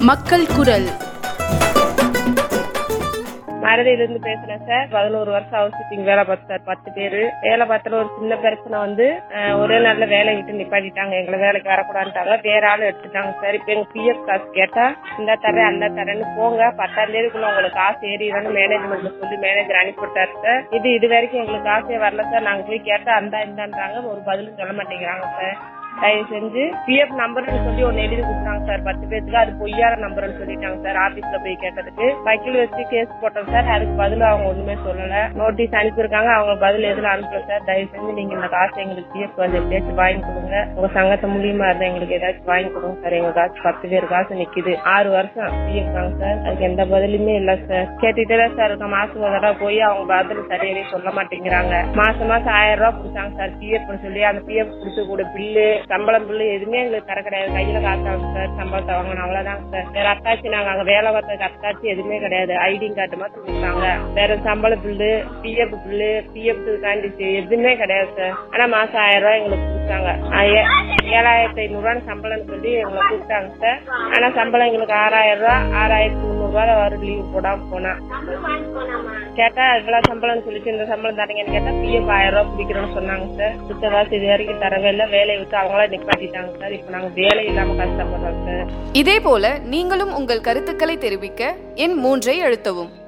மக்கள் குரல் மறதியிலிருந்து பேசுறேன் சார் பதினோரு வருஷம் ஹவுஸ் கீப்பிங் வேலை பார்த்தேன் சார் பத்து பேரு வேலை பார்த்தல ஒரு சின்ன பிரச்சனை வந்து அஹ், ஒரே நல்ல வேலை விட்டு நிப்பாட்டிட்டாங்க எங்களை வேலைக்கு வரக்கூடாதுட்டாங்க வேற ஆள் எடுத்துட்டாங்க சார் இப்ப எங்க பிஎஃப் காசு கேட்டா இந்த தரேன் அந்த தரேன்னு போங்க பத்தாம் தேதிக்குள்ள உங்களுக்கு காசு ஏறிடும்னு மேனேஜ்மெண்ட்ல சொல்லி மேனேஜர் அனுப்பிவிட்டாரு சார் இது இது வரைக்கும் எங்களுக்கு காசே வரல சார் நாங்க போய் கேட்டா அந்த இந்தான்றாங்க ஒரு பதிலும் சொல்ல மாட்டேங்கிறாங்க சார் தயவு செஞ்சு பிஎஃப் நம்பர்னு சொல்லி ஒன்னு எழுதி கொடுத்தாங்க சார் பத்து பேருக்கு அது பொய்யான நம்பர்னு சொல்லிட்டாங்க சார் ஆபீஸ்ல போய் கேட்டதுக்கு வக்கீல் வச்சு கேஸ் போட்டோம் சார் அதுக்கு பதில் அவங்க ஒண்ணுமே சொல்லல நோட்டீஸ் அனுப்பியிருக்காங்க அவங்க பதில் எதுல அனுப்பல சார் தயவு செஞ்சு நீங்க இந்த காசு எங்களுக்கு பிஎஃப் வந்து எப்படியாச்சும் வாங்கி கொடுங்க உங்க சங்கத்தை மூலியமா இருந்தா எங்களுக்கு ஏதாச்சும் வாங்கி கொடுங்க சார் எங்க காசு பத்து பேர் காசு நிக்குது ஆறு வருஷம் பிஎஃப் தாங்க சார் அதுக்கு எந்த பதிலுமே இல்ல சார் கேட்டுட்டே தான் சார் இருக்கோம் மாசம் ஒரு தடவை போய் அவங்க பதில் சரியாவே சொல்ல மாட்டேங்கிறாங்க மாசம் மாசம் ஆயிரம் ரூபாய் கொடுத்தாங்க சார் பிஎஃப் சொல்லி அந்த பிஎஃப் கொடுத்து கூட பில்லு சம்பளம் பில்லு எதுவுமே எங்களுக்கு தர கிடையாது கையில காசாங்க சார் சம்பளத்தை வாங்கணும் அவ்வளவுதாங்க சார் வேற அத்தாச்சி நாங்க அங்க வேலை பார்த்ததுக்கு அத்தாச்சி எதுவுமே கிடையாது ஐடி கார்டு மட்டும் கொடுத்தாங்க வேற சம்பள பில்லு பிஎஃப் பில்லு பிஎஃப் காண்டிச்சு எதுவுமே கிடையாது சார் ஆனா மாசம் ஆயிரம் ரூபாய் எங்களுக்கு கொடுத்தாங்க ஆ, ஏ- ஏழாயிரத்தி ஐநூறு ரூபாய் சம்பளம்னு சொல்லி எங்களை கூப்பிட்டாங்க சார் ஆனா சம்பளம் எங்களுக்கு ஆறாயிரம் ரூபாய் ஆறாயிரத்தி முந்நூறு ரூபாய் வரும் லீவு போடாம போனா கேட்டா இவ்வளவு சம்பளம்னு சொல்லிட்டு இந்த சம்பளம் தரீங்கன்னு கேட்டா பிஎஃப் ஆயிரம் ரூபாய் பிடிக்கிறோம்னு சொன்னாங்க சார் சுத்த காசு இது வரைக்கும் தரவே இல்லை வேலையை விட்டு அவங்களா நிப்பாட்டிட்டாங்க சார் இப்ப நாங்க வேலை இல்லாம கஷ்டப்படுறோம் சார் இதேபோல நீங்களும் உங்கள் கருத்துக்களை தெரிவிக்க எண் மூன்றை அழுத்தவும்